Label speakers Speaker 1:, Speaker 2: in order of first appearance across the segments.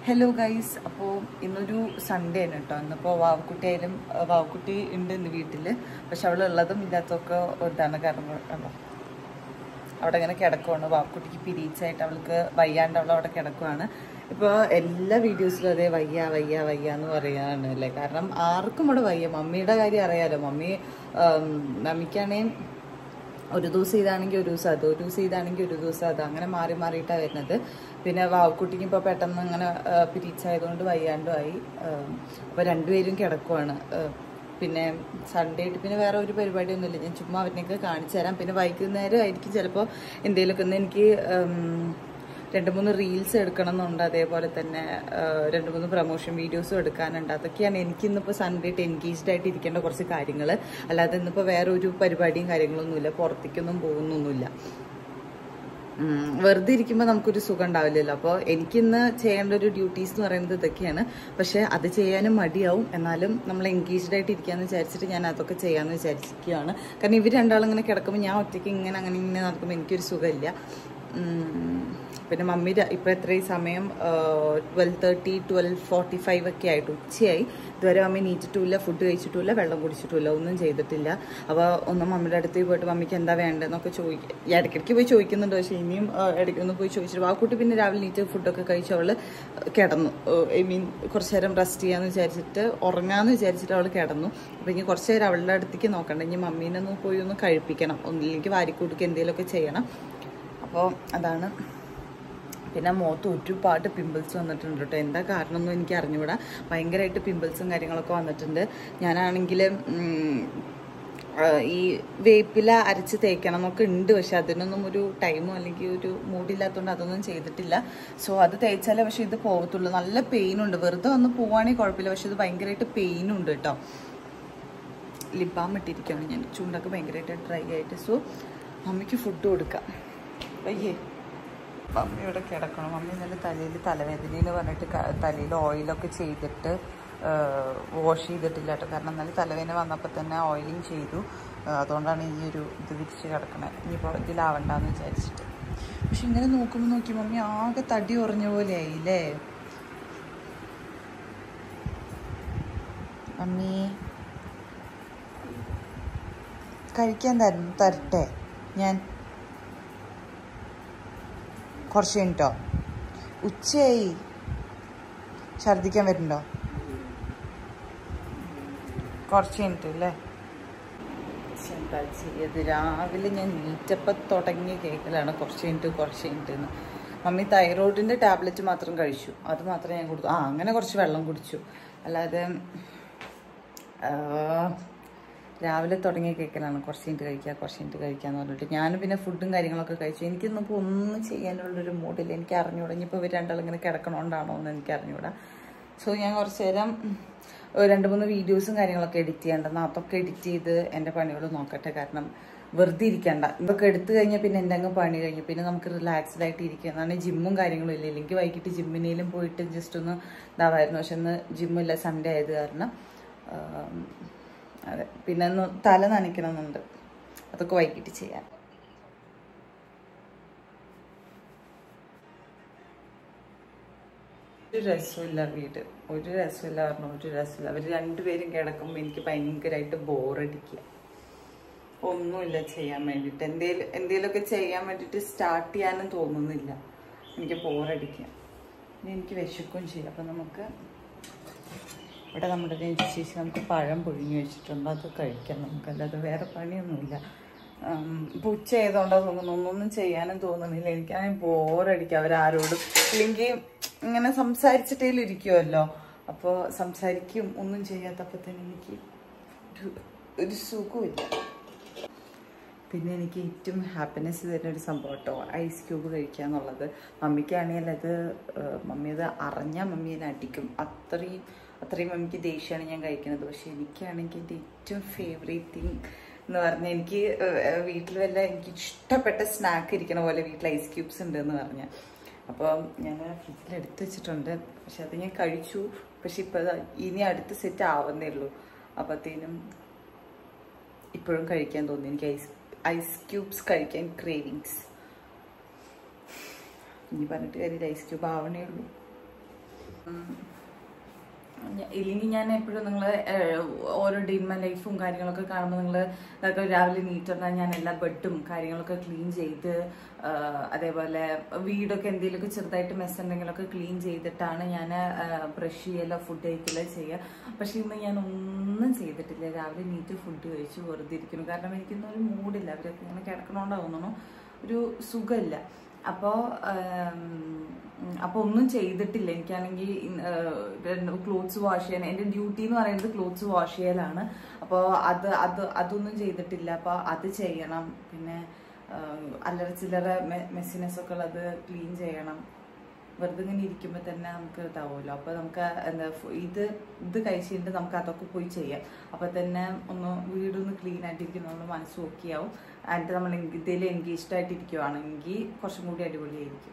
Speaker 1: Hello guys അപ്പോൾ ഇന്നൊരു Sunday ആണ് കേട്ടോ ഇന്നിപ്പോൾ വാവക്കുട്ടി ആയാലും ആ, വാവക്കുട്ടി ഉണ്ട് ഇന്ന് വീട്ടിൽ പക്ഷെ അവൾ ഉള്ളതും ഇല്ലാത്തതൊക്കെ ഇതാണ് കാരണം കണ്ടോ അവിടെ ഇങ്ങനെ കിടക്കുവാണ് വാവക്കുട്ടിക്ക് പീരീഡ്സ് ആയിട്ട് അവൾക്ക് വയ്യാണ്ട് അവൾ അവിടെ കിടക്കുവാണ് ഇപ്പോൾ എല്ലാ വീഡിയോസിലും അതേ വയ്യ വയ്യ വയ്യ എന്ന് പറയാണ് അല്ലേ കാരണം ആർക്കും ഇവിടെ വയ്യ മമ്മിയുടെ കാര്യം അറിയാലോ മമ്മി ആം, മമ്മിക്കാണെങ്കിൽ ഒരു ദിവസം ഇതാണെങ്കിൽ ഒരു ദിവസം അത് ഒരു ദിവസം ഇതാണെങ്കിൽ ഒരു ദിവസം അത് അങ്ങനെ മാറി മാറിയിട്ടാണ് വരുന്നത് പിന്നെ വാവക്കുട്ടിക്ക് ഇപ്പോൾ പെട്ടെന്ന് അങ്ങനെ പിരീഡ്സ് ആയതുകൊണ്ട് വയ്യാണ്ടുമായി അപ്പോൾ രണ്ടുപേരും കിടക്കുവാണ് ആ, പിന്നെ സൺഡേ ആയിട്ട് പിന്നെ വേറെ ഒരു പരിപാടിയൊന്നുമില്ല ഞാൻ ചുമ്മാ അവരിനൊക്കെ കാണിച്ചു തരാം പിന്നെ വൈകുന്നേരം ആയിരിക്കും ചിലപ്പോൾ എന്തെങ്കിലുമൊക്കെ ഒന്ന് എനിക്ക് ഉം, രണ്ട് മൂന്ന് റീൽസ് എടുക്കണം എന്നുണ്ട് അതേപോലെ തന്നെ ആ, രണ്ട് മൂന്ന് പ്രൊമോഷൻ വീഡിയോസും എടുക്കാനുണ്ട് അതൊക്കെയാണ് എനിക്ക് ഇന്നിപ്പോൾ സൺഡേ ആയിട്ട് എൻഗേജ്ഡ് ആയിട്ട് ഇരിക്കേണ്ട കുറച്ച് കാര്യങ്ങൾ അല്ലാതെ ഇന്നിപ്പോൾ വേറെ ഒരു പരിപാടിയും കാര്യങ്ങളൊന്നുമില്ല പുറത്തേക്കൊന്നും പോകുന്നൊന്നുമില്ല ഉം, വെറുതെ ഇരിക്കുമ്പോൾ നമുക്കൊരു സുഖം ഉണ്ടാവില്ലല്ലോ അപ്പോൾ എനിക്കിന്ന് ചെയ്യേണ്ട ഒരു ഡ്യൂട്ടീസ് എന്ന് പറയുന്നത് ഇതൊക്കെയാണ് പക്ഷേ അത് ചെയ്യാനും മടിയാവും എന്നാലും നമ്മൾ എൻഗേജ്ഡ് ആയിട്ട് ഇരിക്കാന്ന് വിചാരിച്ചിട്ട് ഞാൻ അതൊക്കെ ചെയ്യാമെന്ന് വിചാരിച്ചിരിക്കുകയാണ് കാരണം ഇവർ രണ്ടാളും ഇങ്ങനെ കിടക്കുമ്പോൾ ഞാൻ ഒറ്റയ്ക്ക് ഇങ്ങനെ അങ്ങനെ ഇങ്ങനെ നടക്കുമ്പോൾ എനിക്കൊരു സുഖമില്ല ഉം, പിന്നെ മമ്മി ര- ഇപ്പൊ എത്രയും സമയം twelve thirty twelve forty five ഒക്കെ ആയിട്ട് ഉച്ചയായി ഇതുവരെ മമ്മി നീറ്റിട്ടുമില്ല ഫുഡ് കഴിച്ചിട്ടുമില്ല വെള്ളം കുടിച്ചിട്ടുമില്ല ഒന്നും ചെയ്തിട്ടില്ല അപ്പോൾ ഒന്ന് മമ്മിയുടെ അടുത്ത് പോയിട്ട് മമ്മിക്ക് എന്താ വേണ്ടതെന്നൊക്കെ ചോദിക്കും ഇടയ്ക്കിടയ്ക്ക് പോയി ചോദിക്കുന്നുണ്ട് പക്ഷേ ഇനിയും ആ, ഇടയ്ക്ക് ഒന്ന് പോയി ചോദിച്ചിട്ട് ആ കുട്ടി പിന്നെ രാവിലെ നീറ്റ് ഫുഡൊക്കെ കഴിച്ച് അവൾ കിടന്നു ഐ മീൻ കുറച്ച് നേരം റെസ്റ്റ് ചെയ്യാന്ന് വിചാരിച്ചിട്ട് ഉറങ്ങാന്ന് വിചാരിച്ചിട്ട് അവൾ കിടന്നു അപ്പോൾ ഇനി കുറച്ച് നേരം അവളുടെ അടുത്തേക്ക് നോക്കണ്ട ഇനി മമ്മീനെ ഒന്ന് പോയി ഒന്ന് കഴിപ്പിക്കണം ഒന്നില്ലെങ്കിൽ വാരിക്കൂട്ടിക്ക് എന്തെങ്കിലുമൊക്കെ ചെയ്യണം അപ്പോൾ അതാണ് പിന്നെ മുഖത്ത് ഒരുപാട് പിമ്പിൾസ് വന്നിട്ടുണ്ട് കേട്ടോ എന്താ കാരണമൊന്നും എനിക്ക് അറിഞ്ഞുകൂടാ ഭയങ്കരമായിട്ട് പിമ്പിൾസും കാര്യങ്ങളൊക്കെ വന്നിട്ടുണ്ട് ഞാനാണെങ്കിൽ ഈ വേപ്പില അരച്ച് തേക്കണം എന്നൊക്കെ ഉണ്ട് പക്ഷെ അതിനൊന്നും ഒരു ടൈമോ അല്ലെങ്കിൽ ഒരു മൂഡില്ലാത്തതുകൊണ്ട് അതൊന്നും ചെയ്തിട്ടില്ല സോ അത് തേച്ചാലേ പക്ഷെ ഇത് പോകത്തുള്ളൂ നല്ല പെയിൻ ഉണ്ട് വെറുതെ വന്ന് പോവാണെങ്കിൽ കുഴപ്പമില്ല പക്ഷെ ഇത് ഭയങ്കരമായിട്ട് പെയിൻ ഉണ്ട് കേട്ടോ ലിപ് ബാം ഇട്ടിരിക്കുകയാണ് ഞാൻ ചൂണ്ടൊക്കെ ഭയങ്കരമായിട്ട് ഡ്രൈ ആയിട്ട് സോ മമ്മിക്ക് ഫുഡ് കൊടുക്കാം അയ്യേ മമ്മി ഇവിടെ കിടക്കണം മമ്മി ഇന്നലെ തലയിൽ തലവേദന എന്ന് പറഞ്ഞിട്ട് ക- തലയിൽ ഓയിലൊക്കെ ചെയ്തിട്ട് വാഷ് ചെയ്തിട്ടില്ല കേട്ടോ കാരണം ഇന്നലെ തലവേദന വന്നപ്പോൾ തന്നെ ഓയിലിങ് ചെയ്തു ആ, അതുകൊണ്ടാണ് ഈ ഒരു ഇത് വിരിച്ച് കിടക്കണത് ഇനിയിപ്പോൾ ഇതിലാവണ്ടെന്ന് വിചാരിച്ചിട്ട് പക്ഷെ ഇങ്ങനെ നോക്കുമ്പോൾ നോക്കി മമ്മി ആകെ തടി ഉറഞ്ഞ പോലെ ആയില്ലേ മമ്മി കഴിക്കാൻ തരും തരട്ടെ ഞാൻ കുറച്ച് കഴിഞ്ഞിട്ടോ ഉച്ചയായി ഛർദിക്കാൻ വരുന്നുണ്ടോ കുറച്ച് കഴിഞ്ഞിട്ട് അല്ലേ ശ്ശെ, എന്താ ചെയ്യത് രാവിലെ ഞാൻ നീറ്റപ്പം തുടങ്ങിയ കേൾക്കലാണ് കുറച്ച് കഴിഞ്ഞിട്ട് കുറച്ച് കഴിഞ്ഞിട്ട് എന്ന് മമ്മി തൈറോയിഡിൻ്റെ ടാബ്ലറ്റ് മാത്രം കഴിച്ചു അത് മാത്രമേ ഞാൻ കൊടുത്തു ആ അങ്ങനെ കുറച്ച് വെള്ളം കുടിച്ചു അല്ലാതെ ആ, രാവിലെ തുടങ്ങിയ കേക്കലാണ് കുറച്ച് കഴിഞ്ഞിട്ട് കഴിക്കുക കുറച്ച് കഴിഞ്ഞിട്ട് കഴിക്കാന്ന് പറഞ്ഞിട്ട് ഞാൻ പിന്നെ ഫുഡും കാര്യങ്ങളൊക്കെ കഴിച്ചു എനിക്കിന്നിപ്പോൾ ഒന്നും ചെയ്യാനുള്ളൊരു മൂഡില്ല എനിക്ക് അറിഞ്ഞൂടാ ഇനിയിപ്പോൾ ഇവർ രണ്ടാളും ഇങ്ങനെ കിടക്കണോണ്ടാണോ എന്ന് എനിക്ക് അറിഞ്ഞൂടാ സോ ഞാൻ കുറച്ച് നേരം ഒരു രണ്ട് മൂന്ന് വീഡിയോസും കാര്യങ്ങളൊക്കെ എഡിറ്റ് ചെയ്യേണ്ടെന്ന് അതൊക്കെ എഡിറ്റ് ചെയ്ത് എൻ്റെ പണികൾ നോക്കട്ടെ കാരണം വെറുതെ ഇരിക്കണ്ട ഇതൊക്കെ എടുത്തു കഴിഞ്ഞാൽ പിന്നെ എൻ്റെ അങ്ങ് പണി കഴിഞ്ഞു പിന്നെ നമുക്ക് റിലാക്സ്ഡ് ആയിട്ട് ഇരിക്കുക എന്നാണ് ജിമ്മും കാര്യങ്ങളും ഇല്ല ഇല്ലെങ്കിൽ വൈകിട്ട് ജിമ്മിനേലും പോയിട്ട് ജസ്റ്റ് ഒന്ന് ഇതാവായിരുന്നു പക്ഷെ ഇന്ന് ജിമ്മില്ല സൺഡേ ആയത് കാരണം ആം, അതെ പിന്നെ ഒന്ന് തല നനയ്ക്കണമെന്നുണ്ട് അതൊക്കെ വൈകിട്ട് ചെയ്യാൻ ഒരു രസമില്ല വീട് ഒരു രസമില്ല പറഞ്ഞു ഒരു രസമില്ല അവർ രണ്ടുപേരും കിടക്കുമ്പോൾ എനിക്ക് ഭയങ്കരമായിട്ട് ബോറടിക്കുക ഒന്നുമില്ല ചെയ്യാൻ വേണ്ടിയിട്ട് എന്തേലും എന്തേലുമൊക്കെ ചെയ്യാൻ വേണ്ടിയിട്ട് സ്റ്റാർട്ട് ചെയ്യാനും തോന്നുന്നില്ല എനിക്ക് ബോറടിക്കുക ഇനി എനിക്ക് വിശക്കുകയും ചെയ്യും അപ്പം നമുക്ക് ഇവിടെ നമ്മുടെ ചേച്ചി നമുക്ക് പഴം പൊഴിഞ്ഞു വെച്ചിട്ടുണ്ട് അത് കഴിക്കാം നമുക്കല്ലാതെ വേറെ പണിയൊന്നുമില്ല ഇപ്പോൾ ഉച്ച ആയതുകൊണ്ടോ തോന്നുന്നു ഒന്നൊന്നും ചെയ്യാനും തോന്നുന്നില്ല എനിക്കാണെങ്കിൽ ബോറടിക്കുക അവരാരോടും ഇല്ലെങ്കിൽ ഇങ്ങനെ സംസാരിച്ചിട്ടേലും ഇരിക്കുമല്ലോ അപ്പോൾ സംസാരിക്കും ഒന്നും ചെയ്യാത്തപ്പോൾ തന്നെ എനിക്ക് ഒരു ഒരു സുഖമില്ല പിന്നെ എനിക്ക് ഏറ്റവും ഹാപ്പിനെസ് തരുന്ന ഒരു സംഭവം കേട്ടോ ഐസ് ക്യൂബ് കഴിക്കുക എന്നുള്ളത് മമ്മിക്കാണെങ്കിൽ അത് ഏഹ്, മമ്മി അത് അറിഞ്ഞാൽ മമ്മി എന്നെ അടിക്കും അത്രയും അത്രയും മമ്മിക്ക് ദേഷ്യമാണ് ഞാൻ കഴിക്കുന്നത് പക്ഷെ എനിക്കാണെങ്കിൽ എൻ്റെ ഏറ്റവും ഫേവറേറ്റ് തിങ് എന്ന് പറഞ്ഞാൽ എനിക്ക് ഏഹ്, വീട്ടിൽ വല്ല എനിക്ക് ഇഷ്ടപ്പെട്ട സ്നാക്ക് ഇരിക്കണ പോലെ വീട്ടിൽ ഐസ് ക്യൂബ്സ് ഉണ്ട് എന്ന് പറഞ്ഞാൽ അപ്പോൾ ഞാൻ ഫ്രിഡ്ജിൽ എടുത്ത് വെച്ചിട്ടുണ്ട് പക്ഷെ അത് ഞാൻ കഴിച്ചു പക്ഷെ ഇപ്പോൾ ഇനി അടുത്ത സെറ്റ് ആവുന്നേ ഉള്ളൂ അപ്പോഴത്തേനും ഇപ്പോഴും കഴിക്കാൻ തോന്നി എനിക്ക് ഐസ് ഐസ് ക്യൂബ്സ് കഴിക്കാൻ ക്രേവിങ്സ് ഇനി പറഞ്ഞിട്ട് കാര്യം ഐസ് ക്യൂബ് ആവണേ ഉള്ളൂ ഞ- ഇല്ലെങ്കിൽ ഞാൻ എപ്പോഴും നിങ്ങൾ ഓരോ ഡേ മൈ ലൈഫും കാര്യങ്ങളൊക്കെ കാണുമ്പോൾ നിങ്ങൾ ഇതൊക്കെ രാവിലെ നീറ്റ് പറഞ്ഞാൽ ഞാൻ എല്ലാ ബെഡും കാര്യങ്ങളൊക്കെ ക്ലീൻ ചെയ്ത് ആ, അതേപോലെ വീടൊക്കെ എന്തെങ്കിലുമൊക്കെ ചെറുതായിട്ട് മെസ് ഉണ്ടെങ്കിലൊക്കെ ക്ലീൻ ചെയ്തിട്ടാണ് ഞാൻ ബ്രഷ് ചെയ്യലോ ഫുഡ് കഴിക്കലോ ചെയ്യുക പക്ഷെ ഇന്ന് ഞാൻ ഒന്നും ചെയ്തിട്ടില്ല രാവിലെ നീറ്റ് ഫുഡ് കഴിച്ചു വെറുതെ ഇരിക്കുന്നു കാരണം എനിക്കൊന്നും ഒരു മൂഡില്ല അവരൊക്കെ ഇങ്ങനെ കിടക്കണോണ്ടാ തോന്നുന്നു ഒരു സുഖമില്ല അപ്പോൾ അപ്പോൾ ഒന്നും ചെയ്തിട്ടില്ല എനിക്കാണെങ്കിൽ ക്ലോത്ത്സ് വാഷ് ചെയ്യാൻ എൻ്റെ ഡ്യൂട്ടി എന്ന് പറയുന്നത് ക്ലോത്ത്സ് വാഷ് ചെയ്യലാണ് അപ്പോൾ അത് അത് അതൊന്നും ചെയ്തിട്ടില്ല അപ്പോൾ അത് ചെയ്യണം പിന്നെ ആഹ്, അല്ലറ ചില്ലറ മെസ്സിനെസ് ഒക്കെ ഉള്ളത് ക്ലീൻ ചെയ്യണം വെറുതെ ഇങ്ങനെ ഇരിക്കുമ്പോൾ തന്നെ നമുക്ക് ഇതാവുമല്ലോ അപ്പോൾ നമുക്ക് എന്താ ഫു- ഇത് ഇത് കഴിച്ചിട്ട് നമുക്ക് അതൊക്കെ പോയി ചെയ്യാം അപ്പോൾ തന്നെ ഒന്ന് വീടൊന്ന് ക്ലീൻ ആയിട്ടിരിക്കുന്നതുകൊണ്ട് മനസ്സ് ഓക്കെ ആവും എന്നിട്ട് നമ്മൾ ഇതിൽ എൻഗേജ്ഡ് ആയിട്ടിരിക്കുവാണെങ്കിൽ കുറച്ചും കൂടി അടിപൊളിയായിരിക്കും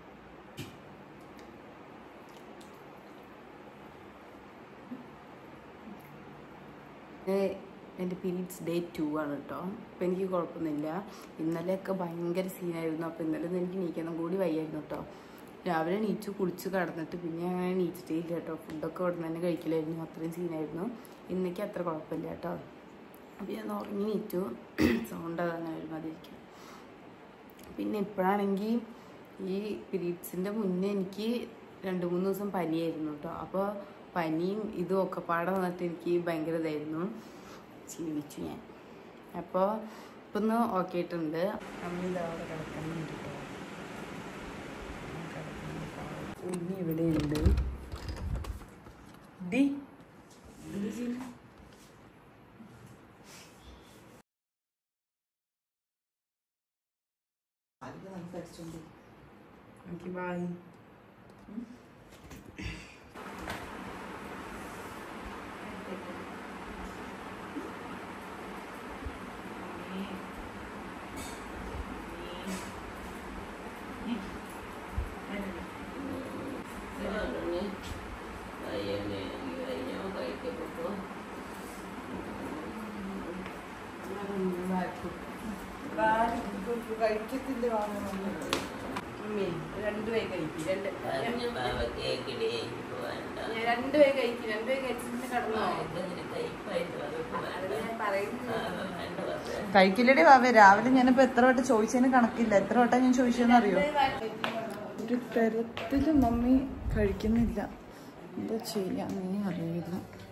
Speaker 2: എൻ്റെ പീരീഡ്സ് ഡേ ടു ആണ് കേട്ടോ അപ്പം എനിക്ക് കുഴപ്പമൊന്നുമില്ല ഇന്നലെയൊക്കെ ഭയങ്കര സീനായിരുന്നു അപ്പോൾ ഇന്നലെ ഒന്നും എനിക്ക് നീക്കണം കൂടി വയ്യായിരുന്നു കേട്ടോ രാവിലെ നീച്ചു കുളിച്ച് കടന്നിട്ട് പിന്നെ അങ്ങനെ നീച്ചിട്ടേ ഇല്ല കേട്ടോ ഫുഡൊക്കെ അവിടെ തന്നെ കഴിക്കലായിരുന്നു അത്രയും സീനായിരുന്നു ഇന്നേക്ക് അത്ര കുഴപ്പമില്ല കേട്ടോ അപ്പോൾ ഞാൻ ഉറങ്ങി നീറ്റു സൗണ്ട് അതങ്ങനെ ഒരുമാതിരിക്കും പിന്നെ ഇപ്പോഴാണെങ്കിൽ ഈ പീരീഡ്സിൻ്റെ മുന്നേ എനിക്ക് രണ്ട് മൂന്ന് ദിവസം പനിയായിരുന്നു കേട്ടോ അപ്പോൾ പനിയും ഇതും ഒക്കെ പാടെ വന്നിട്ട് എനിക്ക് ഭയങ്കര ഇതായിരുന്നു ക്ഷീണിച്ചു ഞാൻ അപ്പോൾ ഇപ്പം ഒന്ന് ഓക്കെ ആയിട്ടുണ്ട് അമ്മ ഇതാ അവിടെ കിടക്കുന്നുണ്ട് കേട്ടോ ഉണ്ണി ഇവിടെയുണ്ട് ഡി എന്ത് ചെയ്യുന്നു ഓക്കെ ബൈ രണ്ടു പേര് കഴിക്കും രണ്ട് രണ്ടു പേര് കഴിക്കും രണ്ടു പേര് കഴിച്ചിട്ട് കടന്നു അത് ഞാൻ പറയുന്നത്
Speaker 1: കഴിക്കില്ലടി വാവേ രാവിലെ ഞാനിപ്പോ എത്ര വട്ടം ചോദിച്ചതിന് കണക്കില്ല എത്ര വട്ടം ഞാൻ ചോദിച്ചതെന്ന് അറിയോ ഒരു തരത്തില് മമ്മി കഴിക്കുന്നില്ല എന്താ ചെയ്യാന്നേ അറിയില്ല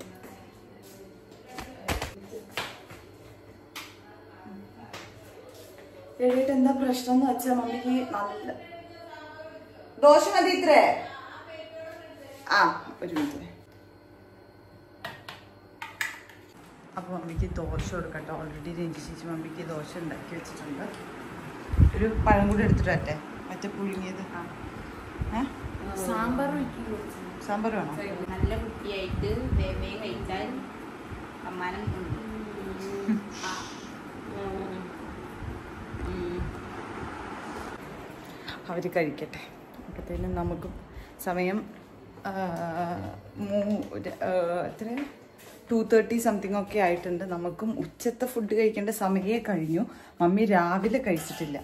Speaker 1: എഴുതിട്ട് എന്താ പ്രശ്നം എന്ന് വെച്ചാൽ മമ്മിക്ക് നല്ല ദോശ മതി ഇത്രേ ആ ഒരു മിനിറ്റ് അപ്പോൾ മമ്മിക്ക് ദോശ കൊടുക്കട്ടെ ഓൾറെഡി രഞ്ജി ചേച്ചി മമ്മിക്ക് ദോശ ഉണ്ടാക്കി വെച്ചിട്ടുണ്ട് ഒരു പഴം കൂടി എടുത്തിട്ട് വരട്ടെ മറ്റേ പുഴുങ്ങിയത് ഏ
Speaker 2: സാമ്പാർ ഒഴിക്കി കൊടുത്തു
Speaker 1: സാമ്പാർ വേണോ
Speaker 2: നല്ല കുട്ടിയായിട്ട് വേവേ കഴിച്ചാൽ സമ്മാനം ഉണ്ട് ആ. ഉം.
Speaker 1: അവർ കഴിക്കട്ടെ അപ്പോഴത്തേനും നമുക്ക് സമയം ആ, മൂ- ര- ആ, എത്ര ടു തേർട്ടി സംതിങ് ഒക്കെ ആയിട്ടുണ്ട് നമുക്കും ഉച്ചത്തെ ഫുഡ് കഴിക്കേണ്ട സമയമേ കഴിഞ്ഞു മമ്മി രാവിലെ കഴിച്ചിട്ടില്ല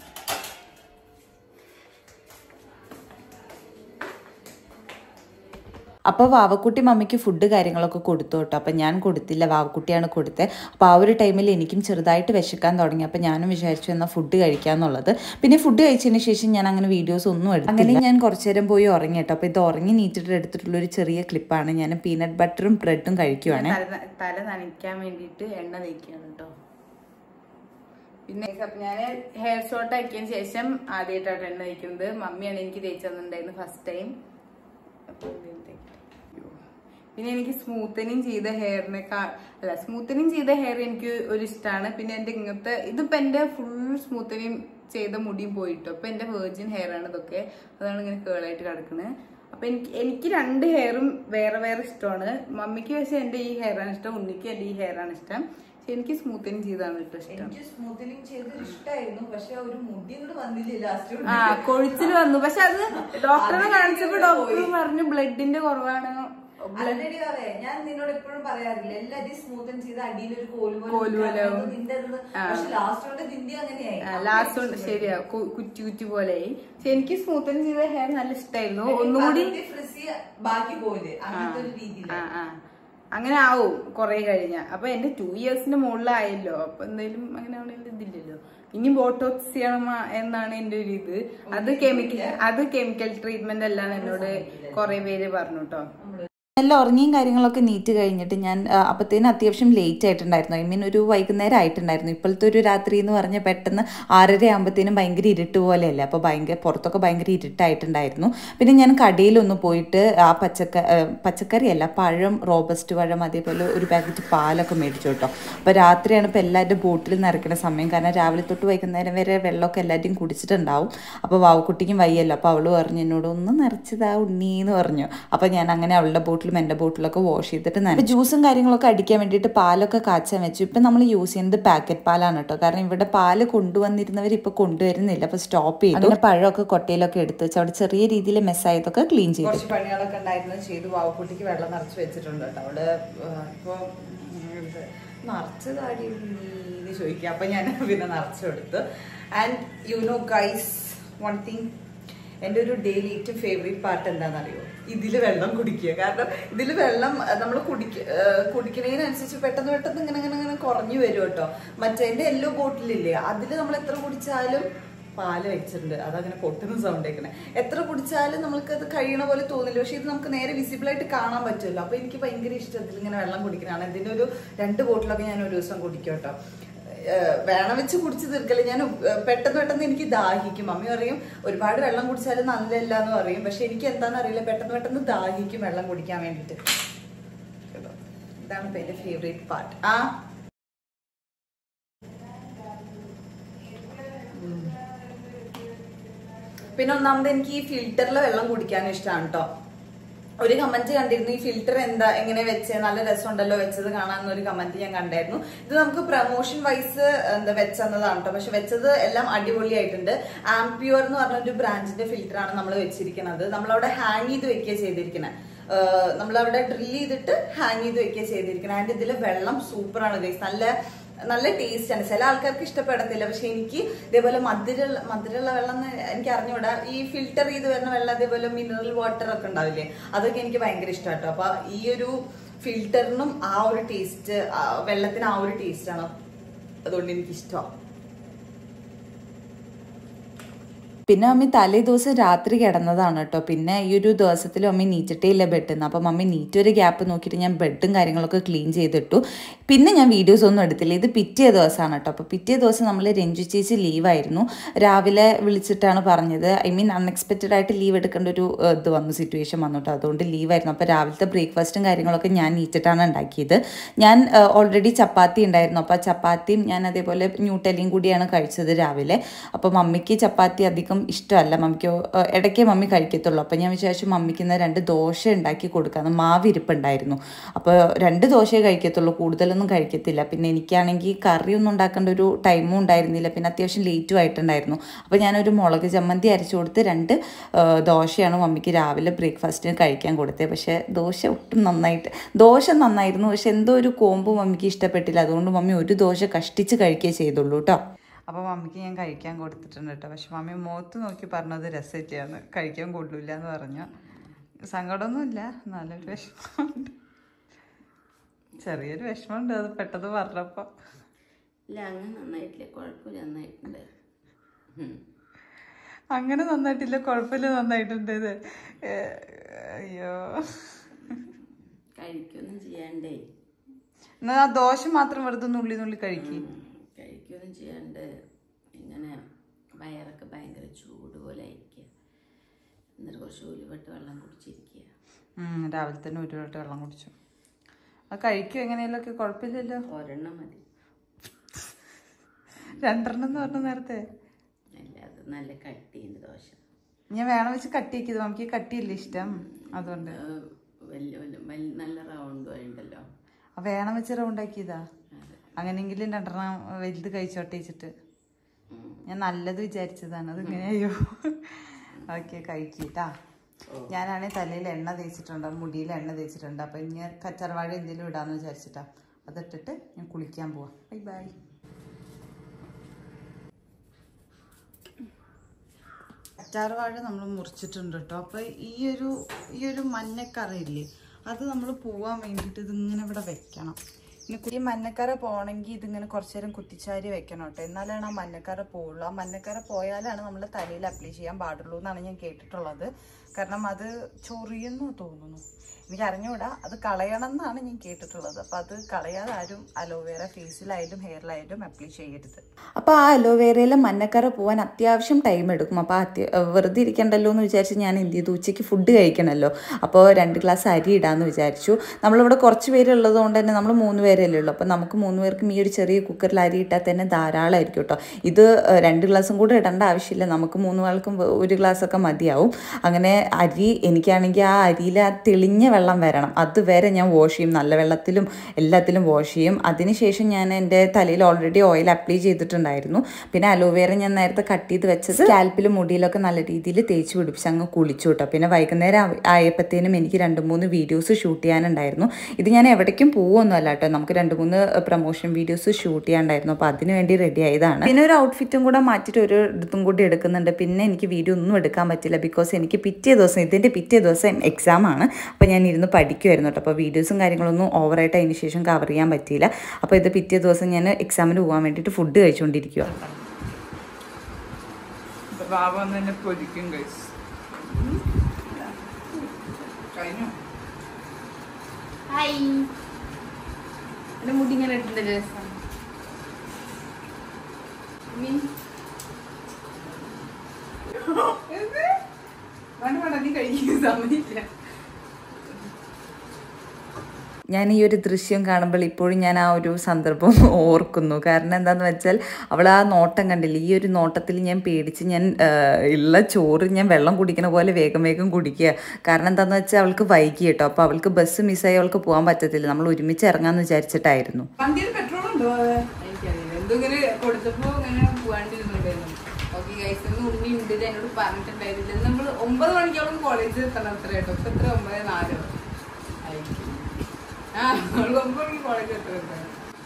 Speaker 1: അപ്പോൾ വാവക്കുട്ടി മമ്മിക്ക് ഫുഡ് കാര്യങ്ങളൊക്കെ കൊടുത്തു കേട്ടോ അപ്പം ഞാൻ കൊടുത്തില്ല വാവക്കുട്ടിയാണ് കൊടുത്തത് അപ്പോൾ ആ ഒരു ടൈമിൽ എനിക്കും ചെറുതായിട്ട് വിശക്കാൻ തുടങ്ങി അപ്പോൾ ഞാനും വിചാരിച്ചു എന്നാൽ ഫുഡ് കഴിക്കാന്നുള്ളത് പിന്നെ ഫുഡ് കഴിച്ചതിന് ശേഷം ഞാൻ അങ്ങനെ വീഡിയോസ് ഒന്നും എടുത്തു അങ്ങനെ ഞാൻ കുറച്ചു നേരം പോയി ഉറങ്ങി കേട്ടോ അപ്പോൾ ഇത് ഉറങ്ങി നീറ്റിട്ട് എടുത്തിട്ടുള്ള ഒരു ചെറിയ ക്ലിപ്പാണ് ഞാൻ പീനട്ട് ബട്ടറും ബ്രെഡും കഴിക്കുവാണ്
Speaker 2: തല ന- തല നനയ്ക്കാൻ വേണ്ടിയിട്ട് എണ്ണ തേക്കാണ് കേട്ടോ പിന്നെ ഞാൻ ഹെയർ ഷോർട്ട് ആക്കിയതിന് ശേഷം ആദ്യമായിട്ടാണ് എണ്ണ തേക്കുന്നത് മമ്മിയാണ് എനിക്ക് തേച്ച് തന്നിട്ടുണ്ടായിരുന്നു ഫസ്റ്റ് ടൈം പിന്നെ എനിക്ക് സ്മൂത്തനിങ് ചെയ്ത ഹെയറിനെക്കാൾ അല്ല സ്മൂത്തനിങ് ചെയ്ത ഹെയർ എനിക്ക് ഒരു ഇഷ്ടമാണ് പിന്നെ എന്റെ ഇങ്ങനത്തെ ഇതിപ്പോ എന്റെ ഫുൾ സ്മൂത്തനിങ് ചെയ്ത മുടിയും പോയിട്ടോ അപ്പൊ എന്റെ വെർജിൻ ഹെയർ ആണ് ഇതൊക്കെ അതാണ് ഇങ്ങനെ കേളായിട്ട് കിടക്കുന്നത് അപ്പൊ എനിക്ക് എനിക്ക് രണ്ട് ഹെയറും വേറെ വേറെ ഇഷ്ടമാണ് മമ്മിക്ക് പക്ഷെ എന്റെ ഈ ഹെയർ ആണ് ഇഷ്ടം ഉണ്ണിക്ക് എന്റെ ഈ ഹെയർ ആണ് ഇഷ്ടം പക്ഷെ എനിക്ക് സ്മൂത്തനിങ് ചെയ്താണ് കേട്ടോ ഇഷ്ടം
Speaker 1: എനിക്ക് സ്മൂത്തനിങ് ചെയ്ത് ഇഷ്ടമായിരുന്നു പക്ഷെ ഒരു മുടി കൂടെ വന്നില്ല ലാസ്റ്റ്
Speaker 2: ആ കൊഴിച്ചിൽ വന്നു പക്ഷെ അത് ഡോക്ടറെ കാണിച്ചപ്പോ ഡോക്ടർ പറഞ്ഞു ബ്ലഡിന്റെ കുറവാണ്
Speaker 1: Already അവേ, ഞാൻ നിന്നോട് എപ്പോഴും പറയാറില്ല എല്ലാരും സ്മൂത്തൻ ചെയ്ത് അടിയിൽ ഒരു കോല് പോലെ
Speaker 2: കോല് പോലെ
Speaker 1: ഇരിക്കണം.
Speaker 2: ആവും.
Speaker 1: നിന്റെ അടുത്ത് പക്ഷെ ലാസ്റ്റ് കൊണ്ട് നിന്റെ അങ്ങനെയായി
Speaker 2: ലാസ്റ്റ് കൊണ്ട് ശരിയാ കു- കുറ്റി കുറ്റി പോലെയായി പക്ഷെ എനിക്ക് സ്മൂത്തനിങ് ചെയ്ത ഹെയർ നല്ല ഇഷ്ടമായിരുന്നു ഒന്നുകൂടി
Speaker 1: ഫ്രിസി ബാക്കി പോയില്ലേ അങ്ങനത്തെ ഒരു രീതിയിൽ
Speaker 2: ആ ആ അങ്ങനെ ആവും കുറെ കഴിഞ്ഞ അപ്പൊ എന്റെ ടു ഇയേഴ്സിന്റെ മുകളിലായല്ലോ അപ്പൊ എന്തായാലും അങ്ങനെ ആവണേലും ഇതില്ലല്ലോ ഇനി ബോട്ടോക്സ് ചെയ്യണം എന്നാണ് എന്റെ ഒരു ഇത് അത് കെമിക്കൽ അത് കെമിക്കൽ ട്രീറ്റ്മെന്റ് അല്ലാന്ന് എന്നോട് കുറെ പേര് പറഞ്ഞു കേട്ടോ
Speaker 3: നല്ല ഉറങ്ങിയും കാര്യങ്ങളൊക്കെ നീറ്റ് കഴിഞ്ഞിട്ട് ഞാൻ ആ, അപ്പത്തേനും അത്യാവശ്യം ലേറ്റ് ആയിട്ടുണ്ടായിരുന്നു ഐ മീൻ ഒരു വൈകുന്നേരം ആയിട്ടുണ്ടായിരുന്നു ഇപ്പോഴത്തെ ഒരു രാത്രി എന്ന് പറഞ്ഞാൽ പെട്ടെന്ന് ആറര ആകുമ്പോഴത്തേനും ഭയങ്കര ഇരുട്ട് പോലെയല്ലേ അപ്പോൾ ഭയങ്കര പുറത്തൊക്കെ ഭയങ്കര ഇരുട്ടായിട്ടുണ്ടായിരുന്നു പിന്നെ ഞാൻ കടയിലൊന്ന് പോയിട്ട് ആ പച്ചക്ക ആ, പച്ചക്കറിയല്ല പഴം റോബസ്റ്റ് പഴം അതേപോലെ ഒരു പാക്കറ്റ് പാലൊക്കെ മേടിച്ചു കേട്ടോ അപ്പോൾ രാത്രിയാണ് ഇപ്പോൾ എല്ലാവരുടെ ബോട്ടിൽ നിറയ്ക്കുന്ന സമയം കാരണം രാവിലെ തൊട്ട് വൈകുന്നേരം വരെ വെള്ളമൊക്കെ എല്ലാവരും കുടിച്ചിട്ടുണ്ടാവും അപ്പോൾ വാവുക്കുട്ടിക്കും വയ്യല്ലോ അപ്പോൾ അവൾ പറഞ്ഞു എന്നോട് ഒന്ന് നിറച്ചതാ ഉണ്ണി എന്ന് പറഞ്ഞു അപ്പോൾ ഞാൻ അങ്ങനെ അവളുടെ ബോട്ടിലും എൻ്റെ ബോട്ടിലൊക്കെ വാഷ് ചെയ്തിട്ട് നനച്ചു ജ്യൂസും കാര്യങ്ങളൊക്കെ അടിക്കാൻ വേണ്ടിയിട്ട് പാലൊക്കെ കാച്ചാൻ വെച്ചു ഇപ്പം നമ്മൾ യൂസ് ചെയ്യുന്നത് പാക്കറ്റ് പാലാണ് കേട്ടോ കാരണം ഇവിടെ പാല് കൊണ്ടുവന്നിരുന്നവർ ഇപ്പോൾ കൊണ്ടുവരുന്നില്ല അപ്പോൾ സ്റ്റോപ്പ് ചെയ്തു അങ്ങനെ പഴമൊക്കെ കൊട്ടയിലൊക്കെ എടുത്ത് വെച്ച് അവിടെ ചെറിയ രീതിയിൽ മെസ്സായതൊക്കെ ക്ലീൻ ചെയ്തു
Speaker 1: കുറച്ച് പണികളൊക്കെ ഉണ്ടായിരുന്നു ചെയ്തു വാവക്കുട്ടിക്ക് വെള്ളം നിറച്ച് വെച്ചിട്ടുണ്ട് കേട്ടോ അവള് ഇപ്പൊ നിറച്ച് താടി നീന്ന് ചോദിക്കുക അപ്പൊ ഞാൻ പിന്നെ നിറച്ചു കൊടുത്തു and you know guys one thing എൻ്റെ ഒരു ഡെയിലി ഏറ്റവും ഫേവറേറ്റ് പാർട്ട് എന്താണെന്നറിയോ ഇതിൽ വെള്ളം കുടിക്കുക കാരണം ഇതിൽ വെള്ളം നമ്മൾ കുടിക്ക ഏഹ് കുടിക്കണതിനനുസരിച്ച് പെട്ടെന്ന് പെട്ടെന്ന് ഇങ്ങനെ ഇങ്ങനെ ഇങ്ങനെ കുറഞ്ഞു വരും കേട്ടോ മറ്റേ എൻ്റെ യെല്ലോ ബോട്ടിലില്ലേ അതിൽ നമ്മൾ എത്ര കുടിച്ചാലും പാല് വെച്ചിട്ടുണ്ട് അതങ്ങനെ പൊട്ടുന്ന സൗണ്ട് കേൾക്കണേ എത്ര കുടിച്ചാലും നമുക്ക് അത് കഴിയണ പോലെ തോന്നില്ല പക്ഷെ ഇത് നമുക്ക് നേരെ വിസിബിൾ ആയിട്ട് കാണാൻ പറ്റുമല്ലോ അപ്പൊ എനിക്ക് ഭയങ്കര ഇഷ്ടത്തിൽ ഇങ്ങനെ വെള്ളം കുടിക്കണതാണ് ഇതിന്റെ ഒരു രണ്ട് ബോട്ടിലൊക്കെ ഞാൻ ഒരു ദിവസം കുടിക്കും കേട്ടോ ഏഹ് വേണം വെച്ച് കുടിച്ച് തീർക്കല് ഞാൻ ഏഹ് പെട്ടെന്ന് പെട്ടെന്ന് എനിക്ക് ദാഹിക്കും മമ്മി പറയും ഒരുപാട് വെള്ളം കുടിച്ചാലും നല്ലല്ല എന്ന് പറയും പക്ഷെ എനിക്ക് എന്താണെന്ന് അറിയില്ല പെട്ടെന്ന് പെട്ടെന്ന് ദാഹിക്കും വെള്ളം കുടിക്കാൻ വേണ്ടിയിട്ട് കേട്ടോ ഇതാണ് ഇപ്പൊ എന്റെ ഫേവറേറ്റ് പാർട്ട് ആ പിന്നെ ഒന്നാമത് എനിക്ക് ഈ ഫിൽറ്ററിലെ വെള്ളം കുടിക്കാൻ ഇഷ്ടമാണ് കേട്ടോ ഒരു കമന്റ് കണ്ടിരുന്നു ഈ ഫിൽറ്റർ എന്താ എങ്ങനെ വെച്ച് നല്ല രസമുണ്ടല്ലോ വെച്ചത് കാണാൻ ഒരു കമന്റ് ഞാൻ കണ്ടായിരുന്നു ഇത് നമുക്ക് പ്രൊമോഷൻ വൈസ് എന്താ വെച്ചെന്നതാണ് കേട്ടോ പക്ഷെ വെച്ചത് എല്ലാം അടിപൊളിയായിട്ടുണ്ട് ആംപ്യൂർ എന്ന് പറഞ്ഞ ഒരു ബ്രാൻഡിന്റെ ഫിൽറ്റർ ആണ് നമ്മൾ വെച്ചിരിക്കുന്നത് നമ്മളവിടെ ഹാങ് ചെയ്ത് വെക്കുക ചെയ്തിരിക്കുന്നത് നമ്മളവിടെ ഡ്രിൽ ചെയ്തിട്ട് ഹാങ് ചെയ്ത് വെക്കുക ചെയ്തിരിക്കുന്നത് ആൻഡ് ഇതിലെ വെള്ളം സൂപ്പറാണ് ഗൈസ് നല്ല നല്ല ടേസ്റ്റ് ആണ് ചില ആൾക്കാർക്ക് ഇഷ്ടപ്പെടത്തില്ല പക്ഷെ എനിക്ക് ഇതേപോലെ മധുരമുള്ള മധുരമുള്ള വെള്ളം എന്ന് എനിക്ക് അറിഞ്ഞുകൂടാ ഈ ഫിൽറ്റർ ചെയ്ത് വരുന്ന വെള്ളം അതേപോലെ മിനറൽ വാട്ടർ ഒക്കെ ഉണ്ടാവില്ലേ അതൊക്കെ എനിക്ക് ഭയങ്കര ഇഷ്ടമാട്ടോ അപ്പൊ ഈ ഒരു ഫിൽറ്ററിനും ആ ഒരു ടേസ്റ്റ് വെള്ളത്തിന് ആ ഒരു ടേസ്റ്റ് ആണ് അതുകൊണ്ട് എനിക്ക് ഇഷ്ടമാണ്
Speaker 3: പിന്നെ മമ്മി തലേ ദിവസം രാത്രി കിടന്നതാണ് കേട്ടോ പിന്നെ ഈ ഒരു ദിവസത്തിൽ മമ്മി നീറ്റിട്ടേ ഇല്ല ബെഡിന്ന് അപ്പം മമ്മി നീറ്റ് ഒരു ഗ്യാപ്പ് നോക്കിയിട്ട് ഞാൻ ബെഡും കാര്യങ്ങളൊക്കെ ക്ലീൻ ചെയ്തിട്ടു പിന്നെ ഞാൻ വീഡിയോസ് ഒന്നും എടുത്തില്ല ഇത് പിറ്റേ ദിവസമാണ് കേട്ടോ അപ്പോൾ പിറ്റേ ദിവസം നമ്മൾ രഞ്ജു ചേച്ചി ലീവായിരുന്നു രാവിലെ വിളിച്ചിട്ടാണ് പറഞ്ഞത് ഐ മീൻ അൺഎക്സ്പെക്റ്റഡ് ആയിട്ട് ലീവ് എടുക്കേണ്ട ഒരു ഏഹ്, ഇത് വന്നു സിറ്റുവേഷൻ വന്നു കേട്ടോ അതുകൊണ്ട് ലീവായിരുന്നു അപ്പോൾ രാവിലത്തെ ബ്രേക്ക്ഫാസ്റ്റും കാര്യങ്ങളൊക്കെ ഞാൻ നീറ്റിട്ടാണ് ഉണ്ടാക്കിയത് ഞാൻ ഓൾറെഡി ചപ്പാത്തി ഉണ്ടായിരുന്നു അപ്പോൾ ആ ചപ്പാത്തിയും ഞാൻ അതേപോലെ ന്യൂട്ടലിയും കൂടിയാണ് കഴിച്ചത് രാവിലെ അപ്പോൾ മമ്മിക്ക് ചപ്പാത്തി അധികം ഇഷ്ടമല്ല മമ്മിക്ക് ഏഹ്, ഇടയ്ക്കേ മമ്മി കഴിക്കത്തുള്ളൂ അപ്പോൾ ഞാൻ വിചാരിച്ചു മമ്മിക്ക് ഇന്ന് രണ്ട് ദോശ ഉണ്ടാക്കി കൊടുക്കാമെന്ന് മാവ് ഇരിപ്പുണ്ടായിരുന്നു അപ്പോൾ രണ്ട് ദോശയെ കഴിക്കത്തുള്ളൂ കൂടുതലൊന്നും കഴിക്കത്തില്ല പിന്നെ എനിക്കാണെങ്കിൽ കറിയൊന്നും ഉണ്ടാക്കേണ്ട ഒരു ടൈമും ഉണ്ടായിരുന്നില്ല പിന്നെ അത്യാവശ്യം ലേറ്റും ആയിട്ടുണ്ടായിരുന്നു അപ്പോൾ ഞാനൊരു മുളക് ചമ്മന്തി അരച്ചു കൊടുത്ത് രണ്ട് ഏഹ്, ദോശയാണ് മമ്മിക്ക് രാവിലെ ബ്രേക്ക്ഫാസ്റ്റിന് കഴിക്കാൻ കൊടുത്തത് പക്ഷേ ദോശ ഒട്ടും നന്നായിട്ട് ദോശ നന്നായിരുന്നു പക്ഷെ എന്തോ ഒരു കോമ്പ് മമ്മിക്ക് ഇഷ്ടപ്പെട്ടില്ല അതുകൊണ്ട് മമ്മി ഒരു ദോശ കഷ്ടിച്ച് കഴിക്കുകയേ ചെയ്തുള്ളൂ കേട്ടോ
Speaker 1: അപ്പോൾ മമ്മിക്ക് ഞാൻ കഴിക്കാൻ കൊടുത്തിട്ടുണ്ട് കേട്ടോ പക്ഷെ മമ്മി മുഖത്ത് നോക്കി പറഞ്ഞത് രസമില്ലാന്ന് കഴിക്കാൻ കൊള്ളില്ല എന്ന് പറഞ്ഞു സങ്കടമൊന്നുമില്ല നല്ലൊരു വിഷമമുണ്ട് ചെറിയൊരു വിഷമമുണ്ട് അത് പെട്ടെന്ന് പറഞ്ഞപ്പോൾ
Speaker 2: ഇല്ല അങ്ങനെ നന്നായിട്ടില്ല കുഴപ്പമില്ല നന്നായിട്ടുണ്ട് ഉം.
Speaker 1: അങ്ങനെ നന്നായിട്ടില്ല കുഴപ്പമില്ല നന്നായിട്ടുണ്ട് ഇത് ഏ, അയ്യോ
Speaker 2: കഴിക്കൊന്നും ചെയ്യാണ്ടേ
Speaker 1: എന്നാ ആ ദോശ മാത്രം വെറുതെ നുള്ളി നുള്ളി കഴിക്കി
Speaker 2: ഉം. കഴിക്കൊന്നും ചെയ്യാണ്ട് ഇങ്ങനെ വയറൊക്കെ ഭയങ്കര ചൂട് പോലെ ആയിരിക്കുക എന്നിട്ട് കുറച്ച് ഉലുവട്ട് വെള്ളം കുടിച്ചിരിക്കുക
Speaker 1: രാവിലെ തന്നെ ഒരു വട്ടം വെള്ളം കുടിച്ചു അത് കഴിക്കും എങ്ങനെയല്ലൊക്കെ കുഴപ്പമില്ലല്ലോ
Speaker 2: ഒരെണ്ണം മതി
Speaker 1: രണ്ടെണ്ണം എന്ന് പറഞ്ഞ നേരത്തെ
Speaker 2: അല്ല അത് നല്ല കട്ടിയുണ്ട് ദോശ
Speaker 1: ഞാൻ വേണം വെച്ച് കട്ടിയാക്കിയത് നമുക്ക് കട്ടിയില്ല ഇഷ്ടം അതുകൊണ്ട്
Speaker 2: അത് വലിയ വലിയ വലിയ നല്ല റൗണ്ട് ഉണ്ടല്ലോ
Speaker 1: ആ വേണം വെച്ച് റൗണ്ടാക്കിയതാ
Speaker 2: അതെ
Speaker 1: അങ്ങനെയെങ്കിലും രണ്ടെണ്ണം വലുത് കഴിച്ചോട്ടെ വെച്ചിട്ട്
Speaker 2: ഉം.
Speaker 1: ഞാൻ നല്ലത് വിചാരിച്ചതാണ് അത് ഇങ്ങനെയോ ഓക്കെ കഴിക്കട്ടാ ഞാനാണെങ്കിൽ തലയിൽ എണ്ണ തേച്ചിട്ടുണ്ട് മുടിയിൽ എണ്ണ തേച്ചിട്ടുണ്ട് അപ്പം ഇനി കച്ചറവാഴ എന്തെങ്കിലും ഇടാന്ന് വിചാരിച്ചിട്ടാ അതിട്ടിട്ട് ഞാൻ കുളിക്കാൻ പോവാം ബൈ ബൈ കറ്റാർ വാഴ നമ്മൾ മുറിച്ചിട്ടുണ്ട് കേട്ടോ അപ്പൊ ഈ ഒരു ഈ ഒരു മഞ്ഞക്കറയില്ലേ അത് നമ്മൾ പോവാൻ വേണ്ടിയിട്ട് ഇതിങ്ങനെ ഇവിടെ വെക്കണം ഇനി ഈ മഞ്ഞക്കറ പോകണമെങ്കിൽ ഇതിങ്ങനെ കുറച്ചു നേരം കുത്തിച്ചാരി വെക്കണം കേട്ടോ എന്നാലാണ് ആ മഞ്ഞക്കറ പോവുള്ളൂ ആ മഞ്ഞക്കറ പോയാലാണ് നമ്മൾ തലയിൽ അപ്ലൈ ചെയ്യാൻ പാടുള്ളൂ എന്നാണ് ഞാൻ കേട്ടിട്ടുള്ളത് കാരണം അത് ചൊറിയെന്ന് തോന്നുന്നു എനിക്ക് അറിഞ്ഞൂടാ അത് കളയണം എന്നാണ് ഞാൻ കേട്ടിട്ടുള്ളത് അപ്പൊ അത് കളയാതെ ആരും അലോവേറ ഫേസിലായാലും ഹെയറിലായാലും അപ്ലൈ ചെയ്യരുത്
Speaker 3: അപ്പോൾ ആ അലോവേരയിലെ മഞ്ഞക്കറ പോകാൻ അത്യാവശ്യം ടൈം എടുക്കും അപ്പോൾ അത്യ വെറുതെ ഇരിക്കണ്ടല്ലോ എന്ന് വിചാരിച്ച് ഞാൻ എന്ത് ചെയ്തു ഉച്ചയ്ക്ക് ഫുഡ് കഴിക്കണമല്ലോ അപ്പോൾ രണ്ട് ഗ്ലാസ് അരി ഇടാമെന്ന് വിചാരിച്ചു നമ്മളിവിടെ കുറച്ച് പേരുള്ളത് കൊണ്ട് തന്നെ നമ്മൾ മൂന്ന് പേരല്ലേ ഉള്ളൂ അപ്പോൾ നമുക്ക് മൂന്ന് പേർക്കും ഈ ഒരു ചെറിയ കുക്കറിൽ അരി ഇട്ടാൽ തന്നെ ധാരാളമായിരിക്കും കേട്ടോ ഇത് ഏഹ്, രണ്ട് ഗ്ലാസും കൂടെ ഇടേണ്ട ആവശ്യമില്ല നമുക്ക് മൂന്ന് പേർക്കും ഒരു ഗ്ലാസ്സൊക്കെ മതിയാവും അങ്ങനെ അരി എനിക്കാണെങ്കിൽ ആ അരിയിൽ ആ തെളിഞ്ഞ വെള്ളം വരണം അതുവരെ ഞാൻ വാഷ് ചെയ്യും നല്ല വെള്ളത്തിലും എല്ലാത്തിലും വാഷ് ചെയ്യും അതിനുശേഷം ഞാൻ എൻ്റെ തലയിൽ ഓൾറെഡി ഓയിൽ അപ്ലൈ ചെയ്തിട്ടുണ്ടായിരുന്നു പിന്നെ അലോവേറ ഞാൻ നേരത്തെ കട്ട് ചെയ്ത് വെച്ചത് സ്കാൽപ്പിലും മുടിയിലൊക്കെ നല്ല രീതിയിൽ തേച്ച് പിടിപ്പിച്ച് അങ്ങ് കുളിച്ചു കേട്ടോ പിന്നെ വൈകുന്നേരം ആവ- ആയപ്പോഴത്തേനും എനിക്ക് രണ്ട് മൂന്ന് വീഡിയോസ് ഷൂട്ട് ചെയ്യാനുണ്ടായിരുന്നു ഇത് ഞാൻ എവിടേക്കും പോവൊന്നുമല്ല കേട്ടോ നമുക്ക് രണ്ട് മൂന്ന് പ്രൊമോഷൻ വീഡിയോസ് ഷൂട്ട് ചെയ്യാനുണ്ടായിരുന്നു അപ്പോൾ അതിന് വേണ്ടി റെഡി ആയതാണ് പിന്നെ ഒരു ഔട്ട്ഫിറ്റും കൂടെ മാറ്റിയിട്ട് ഒരു ഇതും കൂടി എടുക്കുന്നുണ്ട് പിന്നെ എനിക്ക് വീഡിയോ ഒന്നും എടുക്കാൻ പറ്റില്ല ബിക്കോസ് എനിക്ക് പിറ്റേ ദിവസം ഇതിൻ്റെ പിറ്റേ ദിവസം എക്സാം ആണ് അപ്പോൾ ഞാൻ ഇരുന്ന് പഠിക്കുമായിരുന്നു കേട്ടോ അപ്പോൾ വീഡിയോസും കാര്യങ്ങളൊന്നും ഓവറായിട്ട് അതിന് ശേഷം കവർ ചെയ്യാൻ പറ്റിയില്ല അപ്പോൾ ഇത് പിറ്റേ ദിവസം ഞാൻ എക്സാമിന് പോകാൻ വേണ്ടിയിട്ട് ഫുഡ് കഴിച്ചുകൊണ്ടിരിക്കുക
Speaker 1: ബാബ തന്നെ പൊരിക്കും കഴിച്ചു കഴിഞ്ഞു
Speaker 2: ഹായ് എന്റെ മുടി ഇങ്ങനെ ഇട്ടുണ്ട് രസം മീൻ
Speaker 1: വേണ്ട വേണ്ട നീ കഴിക്കുന്ന സമയമില്ല
Speaker 3: ഞാൻ ഈ ഒരു ദൃശ്യം കാണുമ്പോൾ ഇപ്പോഴും ഞാൻ ആ ഒരു സന്ദർഭം ഓർക്കുന്നു കാരണം എന്താണെന്ന് വെച്ചാൽ അവൾ ആ നോട്ടം കണ്ടില്ല ഈ ഒരു നോട്ടത്തിൽ ഞാൻ പേടിച്ച് ഞാൻ ആ, ഉള്ള ചോറ് ഞാൻ വെള്ളം കുടിക്കണ പോലെ വേഗം വേഗം കുടിക്കുക കാരണം എന്താണെന്ന് വെച്ചാൽ അവൾക്ക് വൈകി കേട്ടോ അപ്പോൾ അവൾക്ക് ബസ് മിസ്സായി അവൾക്ക് പോകാൻ പറ്റത്തില്ല നമ്മൾ ഒരുമിച്ച് ഇറങ്ങാമെന്ന് വിചാരിച്ചിട്ടായിരുന്നു
Speaker 1: വണ്ടിയിൽ പെട്രോൾ ഉണ്ടോ
Speaker 2: എനിക്കറിയില്ല എന്തോ ഇങ്ങനെ കൊടുത്തപ്പോ ഇങ്ങനെ പോവാണ്ടിരുന്നുണ്ടായിരുന്നു ഓക്കെ ഗൈസ് ഇന്ന് ഉണ്ണി ഉണ്ട് ഇത് എന്നോട് പറഞ്ഞിട്ടുണ്ടായിരുന്നില്ല നമ്മൾ ഒമ്പത് മണിക്കോളം കോളേജിൽ എത്തണം അത്ര കേട്ടോ ഇപ്പൊ എത്ര ഒമ്പത് നാലോ ആയിരിക്കും ആ നമ്മൾ ഒമ്പത് മണിക്ക് കോളേജിൽ എത്തണം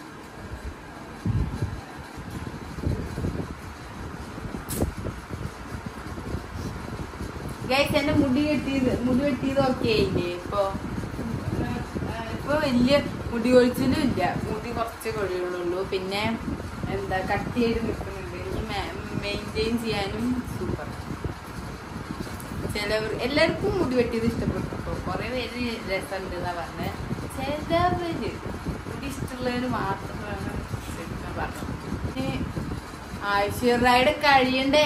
Speaker 2: ഗൈസ് എന്റെ മുടി കെട്ടിയത് മുടി വെട്ടിയത് ഓക്കെ ആയില്ലേ ഇപ്പൊ ആ, ഇപ്പൊ വലിയ മുടി കൊഴിച്ചിലും ഇല്ല മുടി കുറച്ച് കൊഴിയുള്ളൂ പിന്നെ എന്താ കട്ട് ചെയ്ത് നിൽക്കുന്നുണ്ട് എനിക്ക് മെയിൻറ്റെയിൻ ചെയ്യാനും സൂപ്പർ ചിലവർ എല്ലാവർക്കും മുടി വെട്ടിയത് ഇഷ്ടപ്പെട്ടു കേട്ടോ കുറെ പേര് രസമുണ്ട് എന്നാ പറഞ്ഞത് ചിലവര് മുടി ഇഷ്ടമുള്ളവര് മാത്രമാണ് ശരിക്കും പറഞ്ഞത് ഇനി ആഴ്ചയുടെ കഴിയണ്ടേ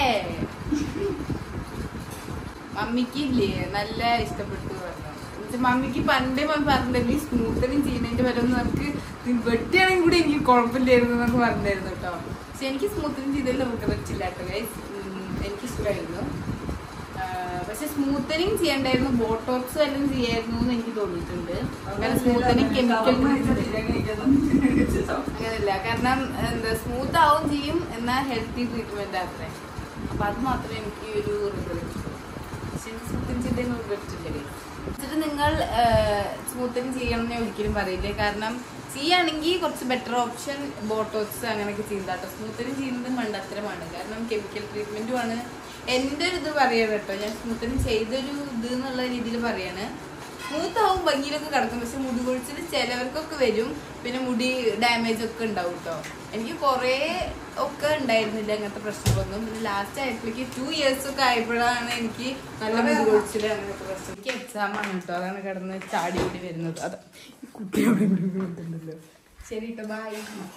Speaker 2: മമ്മിക്ക് ഇല്ലേ നല്ല ഇഷ്ടപ്പെട്ടു പറഞ്ഞു എന്നുവെച്ചാ മമ്മിക്ക് പണ്ടേ മമ്മി പറഞ്ഞിട്ടുണ്ടായിരുന്നു ഈ സ്മൂത്തനും ചെയ്യുന്നതിന്റെ പരം നമുക്ക് വെട്ടിയാണെങ്കിൽ കൂടി എനിക്ക് കുഴപ്പമില്ലായിരുന്നു എന്നൊക്കെ പറഞ്ഞിരുന്നു കേട്ടോ പക്ഷെ എനിക്ക് സ്മൂത്തനും ചെയ്തതിൽ നമുക്ക് പറ്റില്ല കേട്ടോ ഗൈസ് എനിക്ക് ഇഷ്ടമായിരുന്നു പക്ഷെ സ്മൂത്തനിങ് ചെയ്യണ്ടായിരുന്നു ബോട്ടോക്സ് എല്ലാം ചെയ്യായിരുന്നു എന്ന് എനിക്ക് തോന്നിയിട്ടുണ്ട് കാരണം സ്മൂത്തനിങ് കെമിക്കൽ അങ്ങനെയല്ല കാരണം എന്താ സ്മൂത്ത് ആവും ചെയ്യും എന്നാൽ ഹെൽത്തി ട്രീറ്റ്മെന്റ് അത്രേ അപ്പൊ അത് മാത്രമേ എനിക്ക് ഒരു റിഗ്രറ്റ് പക്ഷെ എനിക്ക് സ്മൂത്തിങ് ചെയ്തതിന് റിഗ്രറ്റ് ഇല്ല എന്നിട്ട് നിങ്ങൾ സ്മൂത്തിങ് ചെയ്യണം എന്ന് ഞാൻ ഒരിക്കലും പറയില്ല കാരണം ചെയ്യുകയാണെങ്കിൽ കുറച്ച് ബെറ്റർ ഓപ്ഷൻ ബോട്ടോക്സ് അങ്ങനെയൊക്കെ ചെയ്യുന്നതാട്ടോ സ്മൂത്തനിങ് ചെയ്യുന്നത് മണ്ടത്തരമാണ് കാരണം കെമിക്കൽ ട്രീറ്റ്മെന്റും ആണ് എൻ്റെ ഒരു ഇത് പറയാണ് കേട്ടോ ഞാൻ സ്മൂത്തനിങ് ചെയ്തൊരു ഇത് എന്നുള്ള രീതിയിൽ പറയാണ് സ്മൂത്ത് ആവും ഭംഗിയിലൊക്കെ കിടക്കും പക്ഷെ മുടി കൊഴിച്ചിൽ ചിലവർക്കൊക്കെ വരും പിന്നെ മുടി ഡാമേജ് ഒക്കെ ഉണ്ടാവും കേട്ടോ എനിക്ക് കുറേ ഒക്കെ ഉണ്ടായിരുന്നില്ല അങ്ങനത്തെ പ്രശ്നങ്ങളൊന്നും പിന്നെ ലാസ്റ്റ് ആയപ്പോഴേക്ക് ടു ഇയേഴ്സ് ഒക്കെ ആയപ്പോഴാണ് എനിക്ക് നല്ല മുടി കൊഴിച്ചിൽ അങ്ങനത്തെ പ്രശ്നം എനിക്ക് എക്സാം ആണ് കേട്ടോ അതാണ് കിടന്ന് ചാടി കൂടി വരുന്നത് അതാ ഈ കുട്ടി അവിടെ ഇവിടെ ഇവിടെ ഉണ്ടല്ലോ ശരി കേട്ടോ ബൈ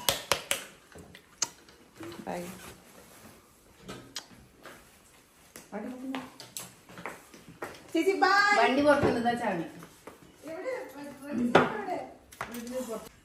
Speaker 1: ബൈ ചേച്ചി ബൈ
Speaker 2: വണ്ടി പുറത്തുള്ളതാ ചാടി
Speaker 1: എവിടെ